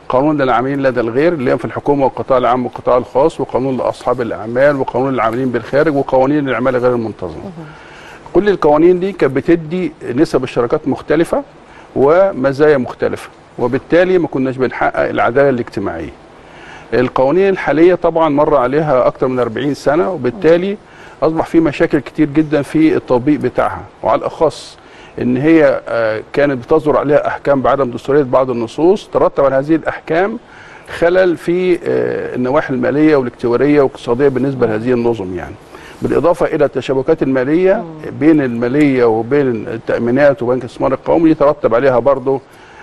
قانون للعاملين لدى الغير اللي هي في الحكومه والقطاع العام والقطاع الخاص وقانون لاصحاب الاعمال وقانون للعاملين بالخارج وقوانين الاعمال غير المنتظمه كل القوانين دي كانت بتدي نسب الشراكات مختلفه ومزايا مختلفه وبالتالي ما كناش بنحقق العداله الاجتماعيه القوانين الحاليه طبعا مر عليها اكثر من 40 سنه وبالتالي اصبح في مشاكل كتير جدا في التطبيق بتاعها وعلى الاخص ان هي آه، كانت بتصدر عليها احكام بعدم دستوريه بعض النصوص ترتب على هذه الاحكام خلل في آه، النواحي الماليه والاكتواريه والاقتصاديه بالنسبه لهذه النظم يعني بالاضافه الى التشابكات الماليه بين الماليه وبين التامينات وبنك الاستثمار القومي يترتب عليها برضه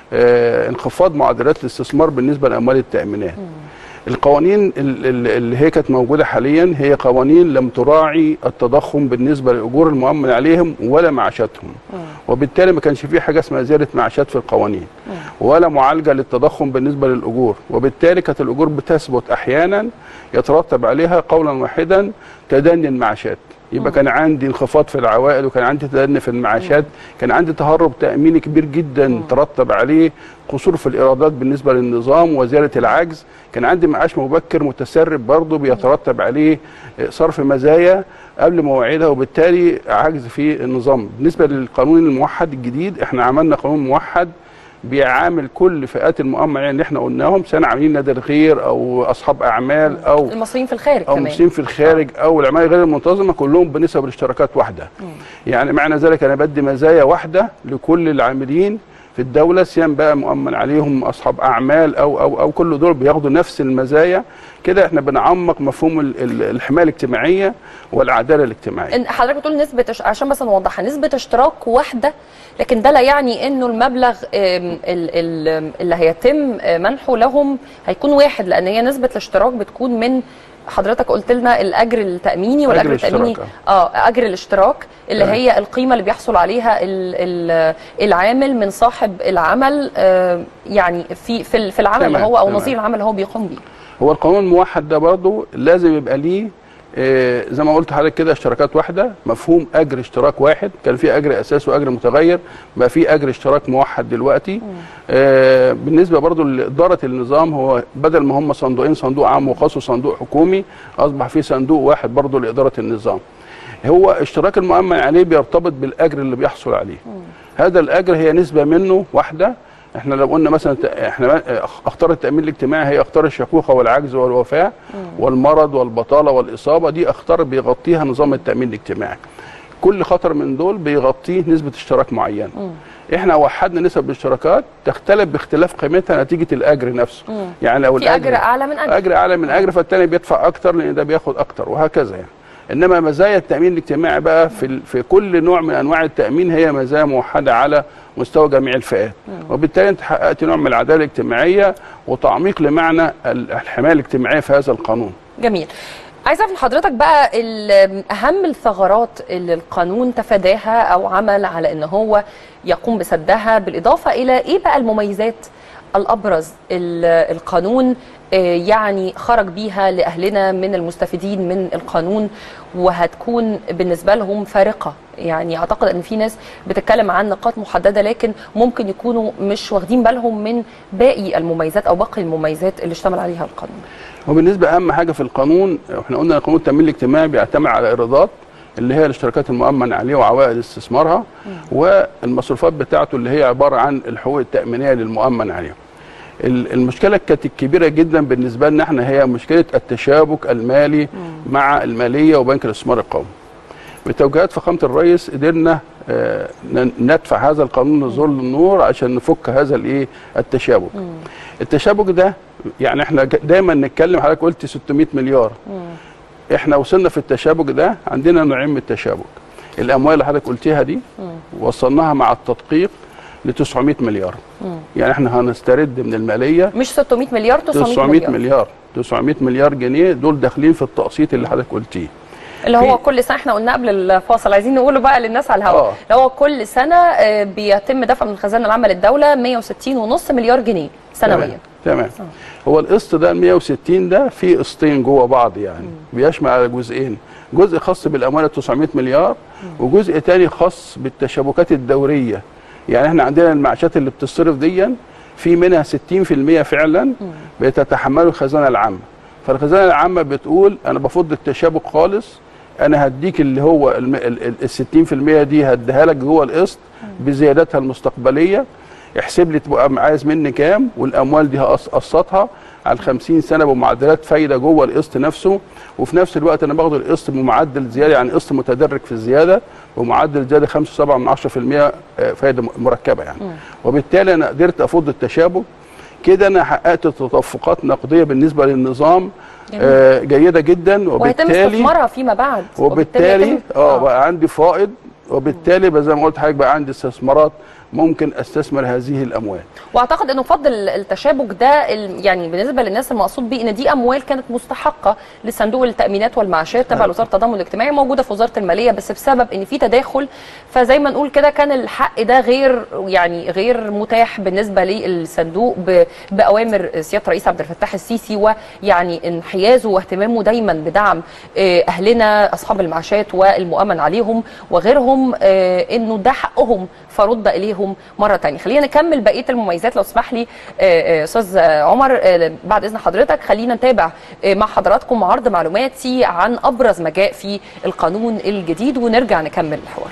آه، انخفاض معدلات الاستثمار بالنسبه لاموال التامينات القوانين ال- ال- اللي هي كانت موجوده حاليا هي قوانين لم تراعي التضخم بالنسبه لاجور المؤمن عليهم ولا معاشاتهم وبالتالي ما كانش في حاجه اسمها زياده معاشات في القوانين ولا معالجه للتضخم بالنسبه للاجور وبالتالي كانت الاجور بتثبت احيانا يترتب عليها قولا واحدا تدني المعاشات يبقى كان عندي انخفاض في العوائد وكان عندي تدني في المعاشات كان عندي تهرب تاميني كبير جدا ترتب عليه قصور في الايرادات بالنسبه للنظام وزياده العجز كان عندي معاش مبكر متسرب برضه بيترتب عليه صرف مزايا قبل مواعيدها وبالتالي عجز في النظام بالنسبه للقانون الموحد الجديد احنا عملنا قانون موحد بيعامل كل فئات المؤمنين اللي احنا قلناهم سواء عاملين نادي الخير او اصحاب اعمال او المصريين في الخارج او كمان المسلمين في الخارج او العماله غير المنتظمه كلهم بنسب الاشتراكات واحده يعني معنى ذلك انا بدي مزايا واحده لكل العاملين في الدوله سيان بقى مؤمن عليهم اصحاب اعمال او او او كل دول بياخدوا نفس المزايا كده احنا بنعمق مفهوم ال- ال- الحمايه الاجتماعيه والعداله الاجتماعيه إن حضرتك بتقول نسبة اش- عشان بس نوضحها نسبة اشتراك واحدة لكن ده لا يعني انه المبلغ آم، ال- ال- اللي هيتم آه، منحه لهم هيكون واحد لان هي نسبة الاشتراك بتكون من حضرتك قلت لنا الاجر التاميني والاجر الاشتراك، التاميني اه اجر الاشتراك اللي تمام. هي القيمه اللي بيحصل عليها ال- ال- العامل من صاحب العمل آه، يعني في في ال- في العمل اللي تمام، هو او تمام. نظير العمل اللي هو بيقوم بيه هو القانون الموحد ده برضه لازم يبقى ليه آه، زي ما قلت لحضرتك كده اشتراكات واحده مفهوم اجر اشتراك واحد كان في اجر اساسي واجر متغير بقى في اجر اشتراك موحد دلوقتي آه، بالنسبه برضه لاداره النظام هو بدل ما هم صندوقين صندوق عام وخاص وصندوق حكومي اصبح في صندوق واحد برضه لاداره النظام هو اشتراك المؤمن عليه بيرتبط بالاجر اللي بيحصل عليه هذا الاجر هي نسبه منه واحده احنا لو قلنا مثلا ت- احنا اختار التامين الاجتماعي هي اختار الشيخوخه والعجز والوفاه والمرض والبطاله والاصابه دي اختار بيغطيها نظام التامين الاجتماعي كل خطر من دول بيغطيه نسبه اشتراك معينه احنا وحدنا نسب الاشتراكات تختلف باختلاف قيمتها نتيجه الاجر نفسه يعني لو في اجر اعلى من اجر اجر اعلى من اجر فالتاني بيدفع اكتر لان ده بياخد اكتر وهكذا يعني انما مزايا التامين الاجتماعي بقى في ال- في كل نوع من انواع التامين هي مزايا موحده على مستوى جميع الفئات وبالتالي انت حققت نوع من العداله الاجتماعيه وتعميق لمعنى ال- الحمايه الاجتماعيه في هذا القانون جميل عايزه اعرف من حضرتك بقى ال- اهم الثغرات اللي القانون تفاداها او عمل على ان هو يقوم بسدها بالاضافه الى ايه بقى المميزات الابرز ال- القانون آه، يعني خرج بيها لاهلنا من المستفيدين من القانون وهتكون بالنسبه لهم فارقه يعني اعتقد ان في ناس بتتكلم عن نقاط محدده لكن ممكن يكونوا مش واخدين بالهم من باقي المميزات او باقي المميزات اللي اشتمل عليها القانون وبالنسبه اهم حاجه في القانون احنا قلنا قانون التامين الاجتماعي بيعتمد على ايرادات اللي هي الاشتراكات المؤمن عليه وعوائد استثمارها والمصروفات بتاعته اللي هي عباره عن الحقوق التامينيه للمؤمن عليه ال- المشكله كانت الكبيره جدا بالنسبه لنا احنا هي مشكله التشابك المالي مع الماليه وبنك الاستثمار القومي بتوجيهات فخامه الرئيس قدرنا آه، ن- ندفع هذا القانون نزول للنور عشان نفك هذا الايه التشابك التشابك ده يعني احنا ج- دايما نتكلم حضرتك قلت 600 مليار احنا وصلنا في التشابك ده عندنا نوعين من التشابك الاموال اللي حضرتك قلتيها دي وصلناها مع التدقيق ل 900 مليار يعني احنا هنسترد من الماليه مش 600 مليار 900, 900 مليار, مليار 900 مليار جنيه دول داخلين في التقسيط اللي حضرتك قلتيه اللي هو في- كل سنه احنا قلنا قبل الفاصل عايزين نقوله بقى للناس على الهواء آه. اللي هو كل سنه آه، بيتم دفع من الخزانه العامه للدوله 160 ونص مليار جنيه سنويا تمام تمام هو القسط ده ال 160 ده فيه قسطين جوه بعض يعني بيشمل على جزئين جزء خاص بالاموال ال 900 مليار وجزء تاني خاص بالتشابكات الدوريه يعني احنا عندنا المعاشات اللي بتصرف دي في منها 60% فعلا بتتحمله الخزانه العامه فالخزانه العامه بتقول انا بفض التشابك خالص انا هديك اللي هو الم- ال ال- ال 60% دي هديها لك جوه القسط بزيادتها المستقبليه احسب لي تبقى عايز مني كام والاموال دي هقسطها على 50 سنه بمعدلات فايده جوه القسط نفسه وفي نفس الوقت انا باخد القسط بمعدل زياده يعني قسط متدرج في الزياده بمعدل زياده 5.7 من 10% فايده مركبه يعني وبالتالي انا قدرت افض التشابك كده انا حققت تدفقات نقديه بالنسبه للنظام جميل. آه جيده جدا وهيتم وبالتالي استثمارها فيما بعد وبالتالي يتم- اه بقى عندي فائض وبالتالي بقى زي ما قلت حضرتك بقى عندي استثمارات ممكن استثمر هذه الاموال واعتقد انه فضل التشابك ده ال- يعني بالنسبه للناس المقصود بيه ان دي اموال كانت مستحقه لصندوق التامينات والمعاشات تبع لوزاره التضامن الاجتماعي موجوده في وزاره الماليه بس بسبب ان في تداخل فزي ما نقول كده كان الحق ده غير يعني غير متاح بالنسبه للصندوق ب- باوامر سياده الرئيس عبد الفتاح السيسي ويعني انحيازه واهتمامه دايما بدعم آه، اهلنا اصحاب المعاشات والمؤمن عليهم وغيرهم آه، انه ده حقهم فرد اليهم مره تانية خلينا نكمل بقيه المميزات لو تسمح لي آه، آه، استاذ عمر آه، بعد اذن حضرتك خلينا نتابع آه، مع حضراتكم عرض معلوماتي عن ابرز ما جاء في القانون الجديد ونرجع نكمل الحوار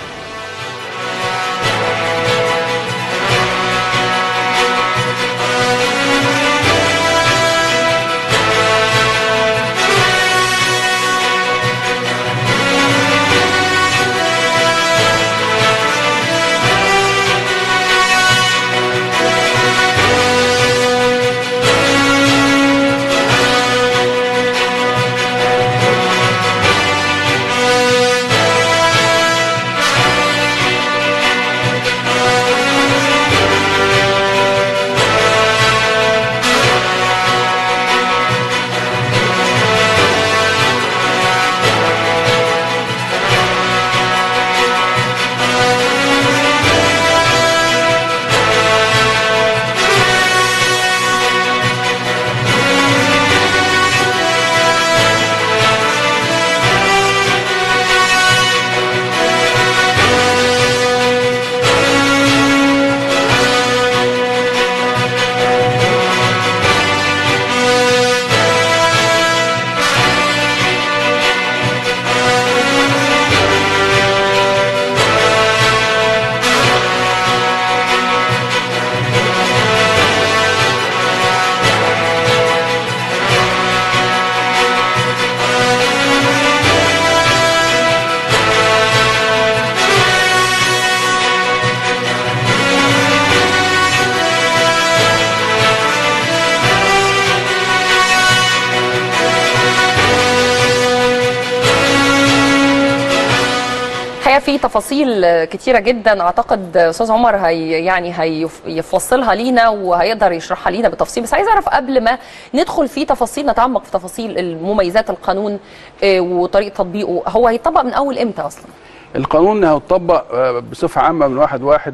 الحقيقه في تفاصيل كتيره جدا اعتقد استاذ عمر هي يعني هيفصلها لينا وهيقدر يشرحها لينا بالتفصيل بس عايز اعرف قبل ما ندخل في تفاصيل نتعمق في تفاصيل المميزات القانون آه، وطريقه تطبيقه هو هيطبق من اول امتى اصلا؟ القانون هيطبق آه، بصفه عامه من 1 1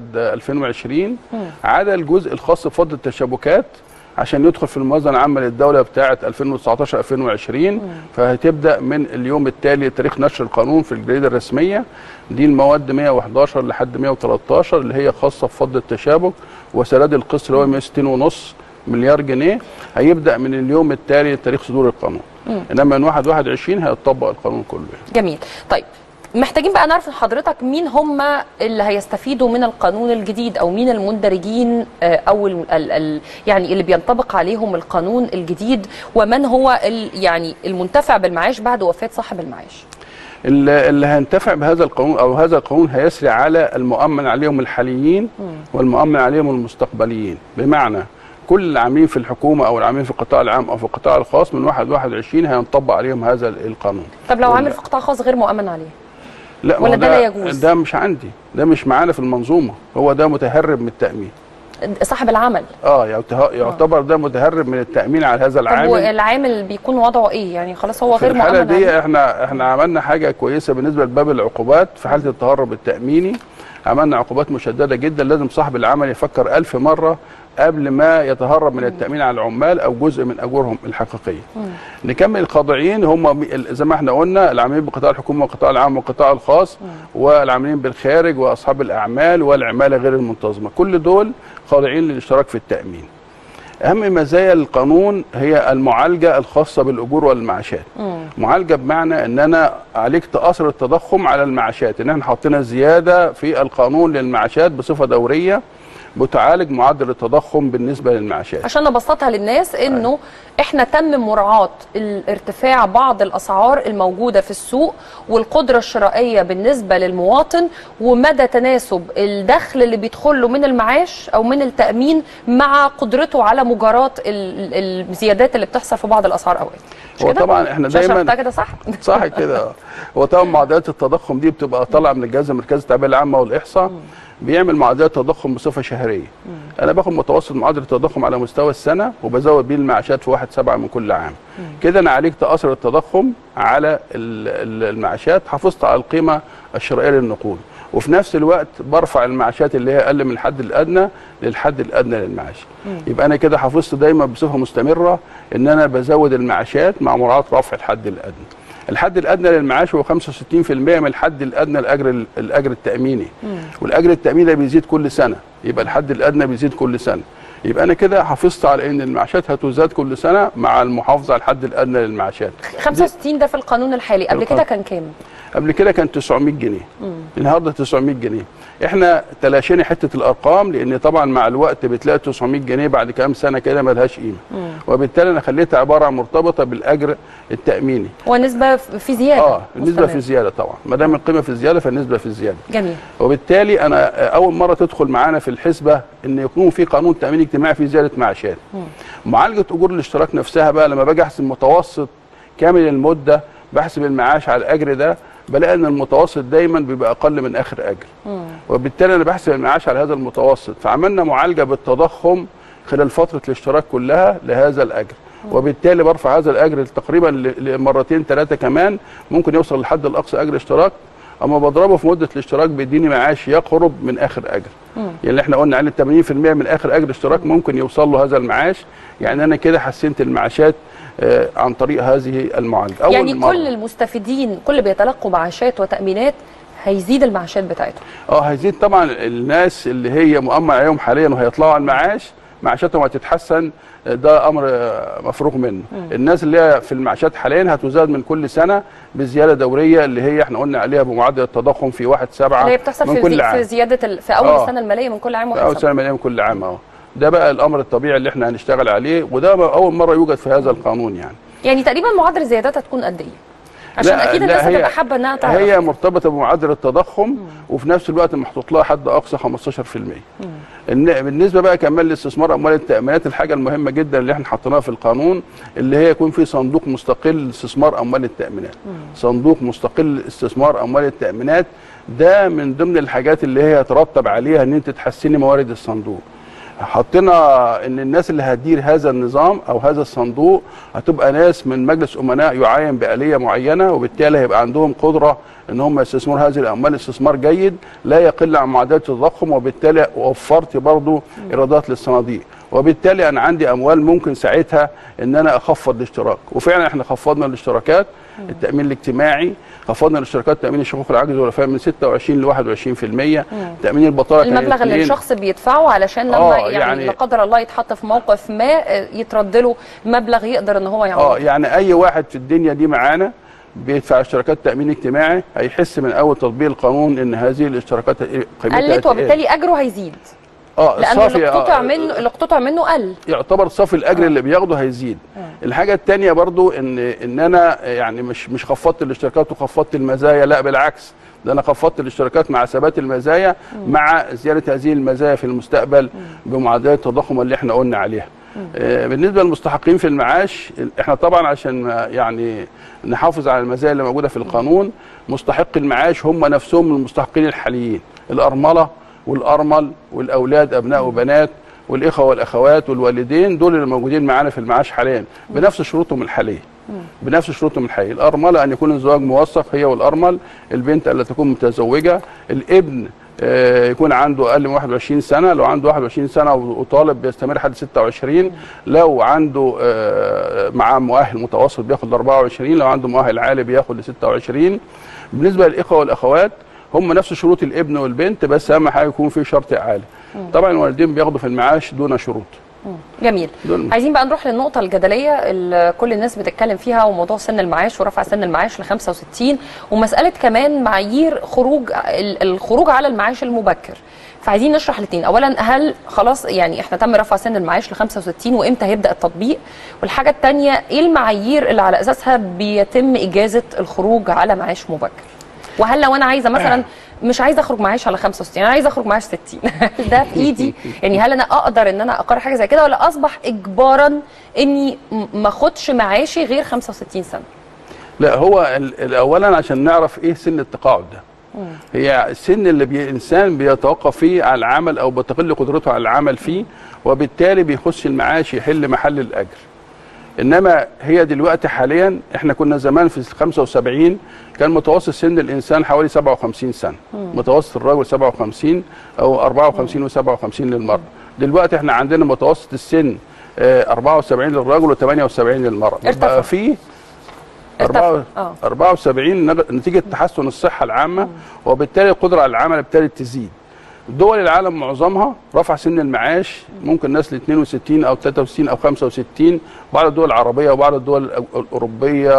2020 عدا الجزء الخاص بفض التشابكات عشان يدخل في الموازنه العامه للدوله بتاعه 2019 2020 فهتبدا من اليوم التالي لتاريخ نشر القانون في الجريده الرسميه دي المواد 111 لحد 113 اللي هي خاصه بفض التشابك وسداد القسط اللي هو 160 ونص مليار جنيه هيبدا من اليوم التالي لتاريخ صدور القانون انما من 1 21 هيطبق القانون كله جميل طيب محتاجين بقى نعرف من حضرتك مين هم اللي هيستفيدوا من القانون الجديد او مين المندرجين آه، او ال ال ال يعني اللي بينطبق عليهم القانون الجديد ومن هو ال يعني المنتفع بالمعاش بعد وفاه صاحب المعاش اللي اللي هينتفع بهذا القانون او هذا القانون هيسري على المؤمن عليهم الحاليين والمؤمن عليهم المستقبليين بمعنى كل العاملين في الحكومه او العاملين في القطاع العام او في القطاع الخاص من 1 21 هينطبق عليهم هذا القانون طب لو ولا- عامل في قطاع خاص غير مؤمن عليه لا ما ولا هو ده لا يجوز؟ ده مش عندي ده مش معانا في المنظومه هو ده متهرب من التامين صاحب العمل اه يعت- يعتبر ده متهرب من التامين على هذا طب العامل والعامل بيكون وضعه ايه يعني خلاص هو في غير الحاله مؤمن دي عليه احنا احنا عملنا حاجه كويسه بالنسبه لباب العقوبات في حاله التهرب التاميني عملنا عقوبات مشدده جدا لازم صاحب العمل يفكر ألف مره قبل ما يتهرب من التامين على العمال او جزء من اجورهم الحقيقيه. نكمل الخاضعين هم م- زي ما احنا قلنا العاملين بقطاع الحكومه والقطاع العام والقطاع الخاص والعاملين بالخارج واصحاب الاعمال والعماله غير المنتظمه، كل دول خاضعين للاشتراك في التامين. اهم مزايا القانون هي المعالجه الخاصه بالاجور والمعاشات. معالجه بمعنى ان انا عالجت اثر التضخم على المعاشات، ان احنا حطينا زياده في القانون للمعاشات بصفه دوريه بتعالج معدل التضخم بالنسبه للمعاشات. عشان نبسطها للناس انه احنا تم مراعاه ارتفاع بعض الاسعار الموجوده في السوق والقدره الشرائيه بالنسبه للمواطن ومدى تناسب الدخل اللي بيدخل له من المعاش او من التامين مع قدرته على مجاراه ال- ال- الزيادات اللي بتحصل في بعض الاسعار اوقات مش هو كده؟ طبعا احنا مش أنا دايما شرحتها كده صح صح كده هو طبعا معدلات التضخم دي بتبقى طالعه من الجهاز المركزي للتعبئه العامه والاحصاء بيعمل معدلات تضخم بصفه شهريه انا باخد متوسط معدل التضخم على مستوى السنه وبزود بيه المعاشات في واحد سبعة من كل عام كده انا عالجت اثر التضخم على ال- ال- المعاشات حافظت على القيمه الشرائيه للنقود وفي نفس الوقت برفع المعاشات اللي هي اقل من الحد الادنى للحد الادنى للمعاش يبقى انا كده حافظت دايما بصفه مستمره ان انا بزود المعاشات مع مراعاه رفع الحد الادنى الحد الادنى للمعاش هو 65% من الحد الادنى لاجر الاجر التاميني والاجر التاميني ده بيزيد كل سنه يبقى الحد الادنى بيزيد كل سنه يبقى انا كده حافظت على ان المعاشات هتزاد كل سنه مع المحافظه على الحد الادنى للمعاشات 65 ده في القانون الحالي قبل كده القانون. كان كام قبل كده كان 900 جنيه النهارده 900 جنيه احنا تلاشينا حته الارقام لان طبعا مع الوقت بتلاقي 900 جنيه بعد كام سنه كده ملهاش قيمه وبالتالي انا خليتها عباره عن مرتبطه بالاجر التاميني ونسبه في زياده اه النسبه مستمرة. في زياده طبعا ما دام القيمه في زياده فالنسبه في زياده جميل وبالتالي انا اول مره تدخل معانا في الحسبه ان يكون في قانون تامين اجتماعي في زياده معاشات معالجه اجور الاشتراك نفسها بقى لما باجي احسب متوسط كامل المده بحسب المعاش على الاجر ده بلاقي ان المتوسط دايما بيبقى اقل من اخر اجر وبالتالي انا بحسب المعاش على هذا المتوسط فعملنا معالجه بالتضخم خلال فتره الاشتراك كلها لهذا الاجر وبالتالي برفع هذا الاجر تقريبا ل- لمرتين ثلاثه كمان ممكن يوصل لحد الاقصى اجر اشتراك اما بضربه في مده الاشتراك بيديني معاش يقرب من اخر اجر يعني اللي احنا قلنا عليه 80% من اخر اجر اشتراك ممكن يوصل له هذا المعاش يعني انا كده حسنت المعاشات آه، عن طريق هذه المعالجه أول يعني مرة. كل المستفيدين كل اللي بيتلقوا معاشات وتامينات هيزيد المعاشات بتاعتهم اه هيزيد طبعا الناس اللي هي مؤمن عليهم حاليا وهيطلعوا على المعاش معاشاتهم هتتحسن ده امر آه، مفروغ منه الناس اللي هي في المعاشات حاليا هتزاد من كل سنه بزياده دوريه اللي هي احنا قلنا عليها بمعدل التضخم في 1 7 اللي هي بتحصل من في, كل زي عام في زياده ال... في اول آه. السنه الماليه من كل عام في اول وحسب سنه ماليه من كل عام اه ده بقى الامر الطبيعي اللي احنا هنشتغل عليه وده اول مره يوجد في هذا القانون يعني يعني تقريبا معدل الزيادات هتكون قد ايه؟ عشان لا- اكيد لا، الناس هي- هتبقى حابه انها تعرف هي مرتبطه بمعدل التضخم وفي نفس الوقت محطوط لها حد اقصى 15% إن- بالنسبه بقى كمان لاستثمار اموال التامينات الحاجه المهمه جدا اللي احنا حطيناها في القانون اللي هي يكون في صندوق مستقل لاستثمار اموال التامينات صندوق مستقل لاستثمار اموال التامينات ده من ضمن الحاجات اللي هي يترتب عليها ان انت تحسني موارد الصندوق حطينا ان الناس اللي هتدير هذا النظام او هذا الصندوق هتبقى ناس من مجلس امناء يعين باليه معينه وبالتالي هيبقى عندهم قدره ان هم يستثمروا هذه الاموال استثمار جيد لا يقل عن معدلات التضخم وبالتالي وفرت برضو ايرادات للصناديق وبالتالي انا عندي اموال ممكن ساعتها ان انا اخفض الاشتراك وفعلا احنا خفضنا الاشتراكات التامين الاجتماعي خفضنا الاشتراكات تامين الشقوق العاجز والوفاه من 26 ل 21% تامين البطاله كان المبلغ اللي 2. الشخص بيدفعه علشان لما آه، يعني, يعني- لا قدر الله يتحط في موقف ما آه، يترد له مبلغ يقدر ان هو اه يعوض يعني اي واحد في الدنيا دي معانا بيدفع اشتراكات تامين اجتماعي هيحس من اول تطبيق القانون ان هذه الاشتراكات قيمتها قلت هتقل. وبالتالي اجره هيزيد اه لانه الصافي اللي اقتطع آه، منه اللي اقتطع منه قل يعتبر صافي الاجر اللي بياخده هيزيد الحاجه الثانيه برضو ان ان انا يعني مش مش خفضت الاشتراكات وخفضت المزايا لا بالعكس ده انا خفضت الاشتراكات مع ثبات المزايا مع زياده هذه المزايا في المستقبل بمعدلات التضخم اللي احنا قلنا عليها آه، بالنسبه للمستحقين في المعاش احنا طبعا عشان ما يعني نحافظ على المزايا اللي موجوده في القانون مستحق المعاش هم نفسهم المستحقين الحاليين الارمله والارمل والاولاد ابناء وبنات والاخوه والاخوات والوالدين دول اللي موجودين معانا في المعاش حاليا بنفس شروطهم الحاليه بنفس شروطهم الحاليه الارمله ان يكون الزواج موثق هي والارمل البنت الا تكون متزوجه الابن آه، يكون عنده اقل من 21 سنه لو عنده 21 سنه وطالب بيستمر لحد 26 لو عنده آه، معاه مؤهل متوسط بياخد 24 لو عنده مؤهل عالي بياخد ل 26 بالنسبه للاخوه والاخوات هم نفس شروط الابن والبنت بس اهم حاجه يكون في شرط عالي طبعا الوالدين بياخدوا في المعاش دون شروط جميل دول عايزين بقى نروح للنقطة الجدلية اللي كل الناس بتتكلم فيها وموضوع سن المعاش ورفع سن المعاش ل 65 ومسألة كمان معايير خروج ال- الخروج على المعاش المبكر فعايزين نشرح الاثنين اولا هل خلاص يعني احنا تم رفع سن المعاش ل 65 وامتى هيبدا التطبيق والحاجه الثانيه ايه المعايير اللي على اساسها بيتم اجازه الخروج على معاش مبكر وهل لو انا عايزه مثلا مش عايزه اخرج معاش على 65 انا عايزه اخرج معاش 60 هل ده في ايدي يعني هل انا اقدر ان انا اقرر حاجه زي كده ولا اصبح اجبارا اني م- ما اخدش معاشي غير 65 سنه لا هو ال- ال- اولا عشان نعرف ايه سن التقاعد ده هي السن اللي بي الانسان بيتوقف فيه على العمل او بتقل قدرته على العمل فيه وبالتالي بيخش المعاش يحل محل الاجر انما هي دلوقتي حاليا احنا كنا زمان في ال 75 كان متوسط سن الانسان حوالي 57 سنه متوسط الرجل 57 او 54 و57 للمراه دلوقتي احنا عندنا متوسط السن آه، 74 للرجل و78 للمراه ارتفع. بقى في ارتفع. 4 اه 74 نج- نتيجه تحسن الصحه العامه وبالتالي القدره على العمل ابتدت تزيد. دول العالم معظمها رفع سن المعاش ممكن ناس ل 62 او 63 او 65 بعض الدول العربيه وبعض الدول الأ- الاوروبيه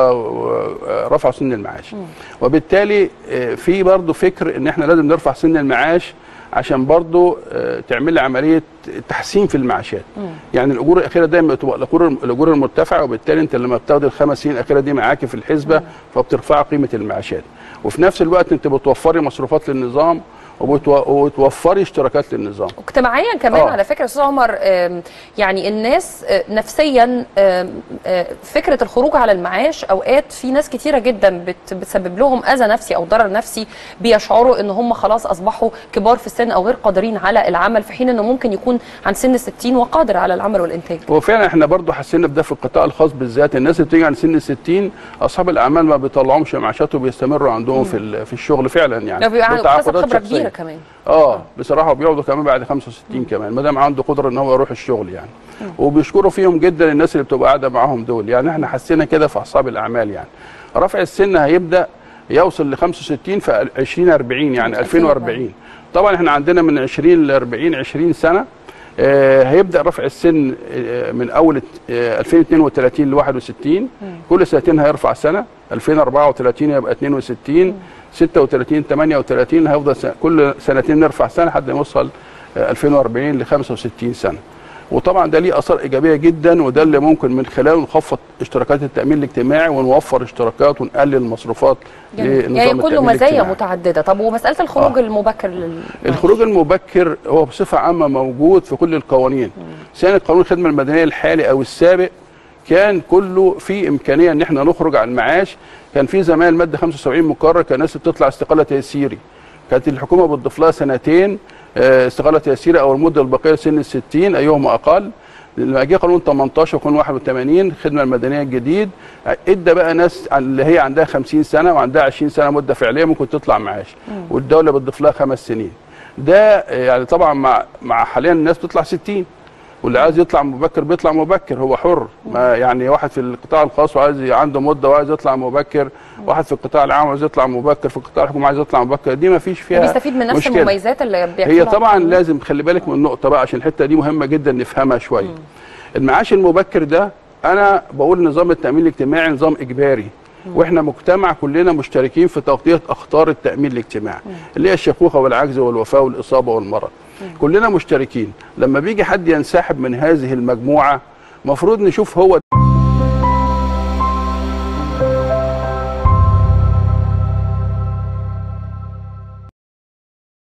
آه، رفعوا سن المعاش. وبالتالي آه، في برضه فكر ان احنا لازم نرفع سن المعاش عشان برضه آه، تعمل لي عمليه تحسين في المعاشات. يعني الاجور الاخيره دايما بتبقى الاجور الاجور المرتفعه وبالتالي انت لما بتاخد الخمس سنين الاخيره دي معاكي في الحسبه فبترفع قيمه المعاشات وفي نفس الوقت انت بتوفري مصروفات للنظام وبتو- وبتوفري اشتراكات للنظام واجتماعيا كمان آه. على فكره استاذ عمر آم، يعني الناس آه، نفسيا آم، آه، فكره الخروج على المعاش اوقات في ناس كتيره جدا بت- بتسبب لهم اذى نفسي او ضرر نفسي بيشعروا ان هم خلاص اصبحوا كبار في السن او غير قادرين على العمل في حين انه ممكن يكون عن سن 60 وقادر على العمل والانتاج وفعلا احنا برضو حسينا بده في القطاع الخاص بالذات الناس اللي بتيجي عند سن ال 60 اصحاب الاعمال ما بيطلعهمش معاشات وبيستمروا عندهم في ال- في الشغل فعلا يعني ده بيبقى دول اكتسب تعاقدات خبره شخصية. كبيره كمان اه بصراحه بيقعدوا كمان بعد 65 كمان ما دام عنده قدره ان هو يروح الشغل يعني وبيشكروا فيهم جدا الناس اللي بتبقى قاعده معاهم دول يعني احنا حسينا كده في اصحاب الاعمال يعني رفع السن هيبدا يوصل ل 65 في 2040 يعني 2040 طبعا احنا عندنا من 20 ل 40 20 سنه آه، هيبدا رفع السن آه، من اول آه، 2032 ل 61 كل سنتين هيرفع سنه 2034 يبقى 62 36 38 هيفضل سنة كل سنتين نرفع سنه لحد ما يوصل آه، 2040 ل 65 سنه وطبعا ده ليه اثار ايجابيه جدا وده اللي ممكن من خلاله نخفض اشتراكات التامين الاجتماعي ونوفر اشتراكات ونقلل المصروفات جميل. لنظام يعني يكون له التامين مزايا الاجتماعي. متعدده طب ومساله الخروج آه. المبكر لل الخروج المبكر هو بصفه عامه موجود في كل القوانين سواء قانون الخدمه المدنيه الحالي او السابق كان كله في امكانيه ان احنا نخرج عن المعاش كان في زمان الماده 75 مقرر كان الناس بتطلع استقاله تيسيري كانت الحكومه بتضيف لها سنتين آه، استقاله تيسيري او المده الباقيه لسن ال 60 ايهما اقل لما جه قانون 18 وقانون 81 الخدمه المدنيه الجديد ادى بقى ناس اللي هي عندها 50 سنه وعندها 20 سنه مده فعليه ممكن تطلع معاش والدوله بتضيف لها خمس سنين ده آه، يعني طبعا مع مع حاليا الناس بتطلع 60 واللي عايز يطلع مبكر بيطلع مبكر هو حر ما يعني واحد في القطاع الخاص وعايز عنده مده وعايز يطلع مبكر واحد في القطاع العام عايز يطلع مبكر في القطاع الحكومي عايز يطلع مبكر دي ما فيش فيها بيستفيد من نفس مشكلة. المميزات اللي بيحصلها هي طبعا لازم خلي بالك من النقطه بقى عشان الحته دي مهمه جدا نفهمها شويه المعاش المبكر ده انا بقول نظام التامين الاجتماعي نظام اجباري واحنا مجتمع كلنا مشتركين في تغطيه اخطار التامين الاجتماعي اللي هي الشيخوخه والعجز والوفاه والاصابه والمرض كلنا مشتركين لما بيجي حد ينسحب من هذه المجموعه مفروض نشوف هو